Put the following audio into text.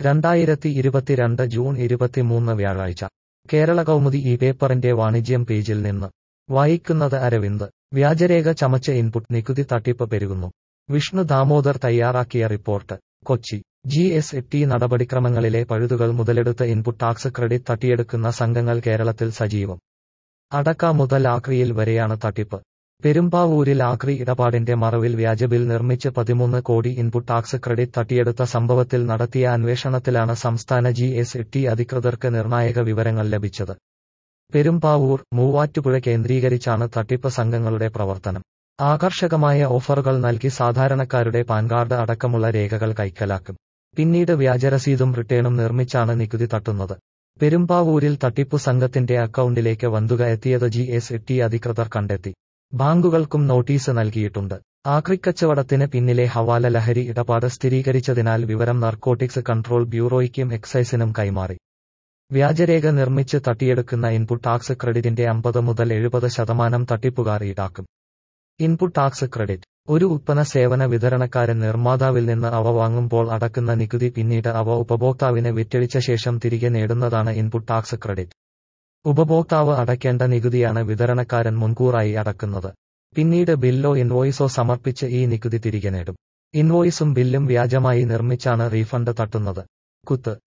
രണ്ടായിരത്തി ഇരുപത്തിരണ്ട് ജൂൺ ഇരുപത്തിമൂന്ന് വ്യാഴാഴ്ച കേരള കൗമുദി ഈ പേപ്പറിന്റെ വാണിജ്യം പേജിൽ നിന്ന് വായിക്കുന്നത് അരവിന്ദ് വ്യാജരേഖ ചമച്ച് ഇൻപുട്ട് നികുതി തട്ടിപ്പ് പെരുകുന്നു വിഷ്ണു ദാമോദർ തയ്യാറാക്കിയ report Kochi G S T നടപടിക്രമങ്ങളിലെ പഴുതുകൾ മുതലെടുത്ത് ഇൻപുട്ട് ടാക്സ് ക്രെഡിറ്റ് തട്ടിയെടുക്കുന്ന സംഘങ്ങൾ കേരളത്തിൽ സജീവം അടക്ക മുതൽ ആക്രിയിൽ വരെയാണ് തട്ടിപ്പ് പെരുമ്പാവൂരിൽ ആക്രി ഇടപാടിന്റെ മറവിൽ വ്യാജബിൽ നിർമ്മിച്ച് പതിമൂന്ന് കോടി ഇൻപുട്ട് ടാക്സ് ക്രെഡിറ്റ് തട്ടിയെടുത്ത സംഭവത്തിൽ നടത്തിയ അന്വേഷണത്തിലാണ് സംസ്ഥാന ജി എസ് ടി അധികൃതർക്ക് നിർണായക വിവരങ്ങൾ ലഭിച്ചത് പെരുമ്പാവൂർ മൂവാറ്റുപുഴ കേന്ദ്രീകരിച്ചാണ് തട്ടിപ്പ് സംഘങ്ങളുടെ പ്രവർത്തനം ആകർഷകമായ ഓഫറുകൾ നൽകി സാധാരണക്കാരുടെ പാൻ കാർഡ് അടക്കമുള്ള രേഖകൾ കൈക്കലാക്കും പിന്നീട് വ്യാജരസീതും റിട്ടേണും നിർമ്മിച്ചാണ് നികുതി തട്ടുന്നത് പെരുമ്പാവൂരിൽ തട്ടിപ്പു സംഘത്തിന്റെ അക്കൗണ്ടിലേക്ക് വന്തുക എത്തിയത് ജി എസ് ടി അധികൃതർ കണ്ടെത്തി ബാങ്കുകൾക്കും നോട്ടീസ് നൽകിയിട്ടുണ്ട് ആക്രിക്കച്ചവടത്തിന് പിന്നിലെ ഹവാല ലഹരി ഇടപാട് സ്ഥിരീകരിച്ചതിനാൽ വിവരം നർക്കോട്ടിക്സ് കൺട്രോൾ ബ്യൂറോയ്ക്കും എക്സൈസിനും കൈമാറി വ്യാജരേഖ നിർമ്മിച്ച് തട്ടിയെടുക്കുന്ന ഇൻപുട്ട് ടാക്സ് ക്രെഡിറ്റിന്റെ അമ്പത് മുതൽ എഴുപത് ശതമാനം തട്ടിപ്പുകാർ ഈടാക്കും ഇൻപുട്ട് ടാക്സ് ക്രെഡിറ്റ് ഒരു ഉത്പന്ന സേവന വിതരണക്കാരൻ നിർമ്മാതാവിൽ നിന്ന് അവ വാങ്ങുമ്പോൾ അടക്കുന്ന നികുതി പിന്നീട് അവ ഉപഭോക്താവിന് വിറ്റഴിച്ച ശേഷം തിരികെ നേടുന്നതാണ് ഇൻപുട്ട് ടാക്സ് ക്രെഡിറ്റ് ഉപഭോക്താവ് അടയ്ക്കേണ്ട നികുതിയാണ് വിതരണക്കാരൻ മുൻകൂറായി അടക്കുന്നത് പിന്നീട് ബില്ലോ ഇൻവോയ്സോ സമർപ്പിച്ച് ഈ നികുതി തിരികെ നേടും ഇൻവോയ്സും ബില്ലും വ്യാജമായി നിർമ്മിച്ചാണ് റീഫണ്ട് തട്ടുന്നത് കുത്ത്